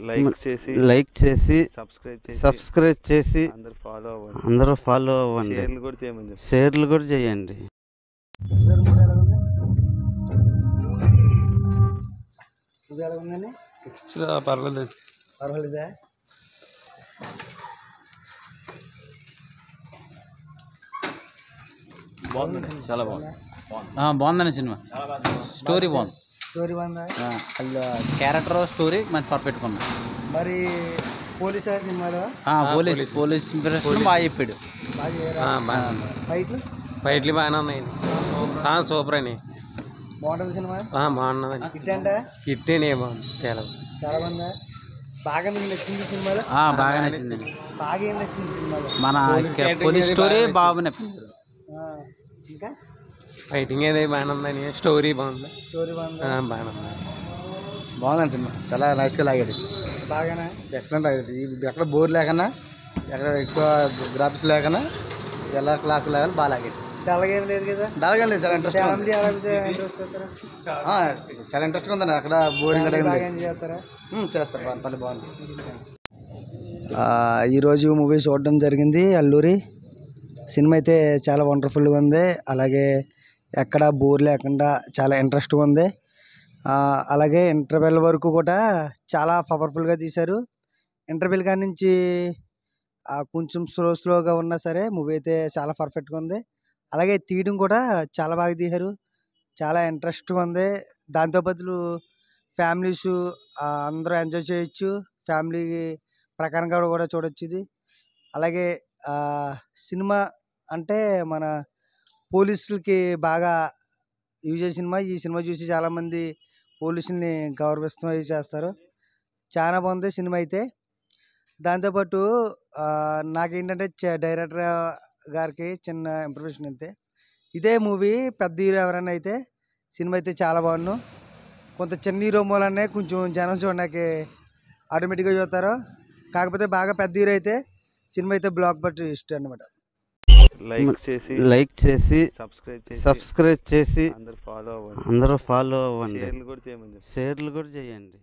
Like చేసి like చేసి subscribe చేసి సబ్స్క్రైబ్ చేసి అందరు ఫాలో అవ్వండి అందరూ ఫాలో అవ్వండి షేర్లు కూడా చేయమని చెప్పి షేర్లు కూడా చేయండి ఇది ఎలా ఉందండి పర్వాలేదు పర్వాలేదా చాలా బాగుంది ఆ, బాగుందండి సినిమా స్టోరీ బాగుంది స్టోరీ బాగుందా ఆ, అల్ల క్యారెక్టర్ స్టోరీ మంచి పర్ఫెక్ట్గా ఉంది మరి పోలీస్ ఆ సినిమాలో ఆ, పోలీస్ పోలీస్ ఇంప్రెషన్ బాగా చెప్పాడు బాగా చేయరా? ఫైట్లు ఫైట్లు బాగానే ఉన్నాయి సాంగ్ సూపర్ అని బాగుంటుంది సినిమా బాగున్నది హిట్ అంట హిట్టేనే బాగుంది చాలా చాలా బాగుందా బాగా మీకు నచ్చింది సినిమాలో ఆ, బాగా నచ్చింది బాగా ఏం నచ్చింది సినిమాలో మన పోలీస్ స్టోరీ బాగా నచ్చింది ఆ, ఇంకా ఫైటింగ్ ఏది బాగానే ఉందని స్టోరీ బాగుంది స్టోరీ బాగుందా బాగానే ఉంది బాగుందండి సినిమా చాలా నైస్గా లాగాడు బాగానే ఎక్సలెంట్ లాగాడు ఈ- ఎక్కడ బోర్ లేకన్నా ఎక్కడ ఎక్కువ గ్రాఫిక్స్ లేకన్నా ఎలా క్లాస్ లేకన్నా బాగా లాగాడు డల్గేం లేదు కదా డల్గా లేదు చాలా ఇంట్రెస్ట్ ఫ్యామిలీ చాలా ఇంట్రెస్ట్గా ఉందండి అక్కడ బోరింగ్ చేస్తారా చేస్తారు బాగా పని బాగుంది ఈరోజు మూవీ చూడడం జరిగింది అల్లూరి సినిమా అయితే చాలా వండర్ఫుల్గా ఉంది అలాగే ఎక్కడ బోర్ లేకుండా చాలా ఇంట్రెస్ట్గా ఉంది ఆ, అలాగే ఇంటర్వెల్ వరకు కూడా చాలా పవర్ఫుల్గా తీశారు ఇంటర్వెల్ కాడి నుంచి ఆ, కొంచెం స్లో స్లోగా ఉన్నా సరే మూవీ అయితే చాలా పర్ఫెక్ట్గా ఉంది అలాగే తీయడం కూడా చాలా బాగా తీశారు చాలా ఇంట్రెస్ట్గా ఉంది దాంతో బదులు ఫ్యామిలీస్ అందరూ ఎంజాయ్ చేయొచ్చు ఫ్యామిలీ ప్రకారంగా కూడా చూడొచ్చు ఇది అలాగే ఆ, సినిమా అంటే మన పోలీసులకి బాగా యూజ్ చేసే సినిమా ఈ సినిమా చూసి చాలామంది పోలీసుల్ని గౌరవిస్తూ అవి చేస్తారు చాలా బాగుంది సినిమా అయితే దాంతోపాటు ఆ, నాకేంటంటే చ- డైరెక్టర్ గారికి చిన్న ఇన్ఫర్మేషన్ అయితే ఇదే మూవీ పెద్ద హీరో ఎవరైనా అయితే సినిమా అయితే చాలా బాగున్నాను కొంత చిన్న హీరో మూలనే కొంచెం జనం చూడడానికి ఆటోమేటిక్గా చూస్తారు కాకపోతే బాగా పెద్ద హీరో అయితే సినిమా అయితే బ్లాక్ బట్టి ఇష్టం అనమాట లైక్ చేసి లైక్ చేసి సబ్స్క్రైబ్ చేసి సబ్స్క్రైబ్ చేసి అందరు ఫాలో అవ్వండి అందరూ ఫాలో అవ్వండి షేర్లు కూడా చేయమని చెప్పి షేర్లు కూడా చేయండి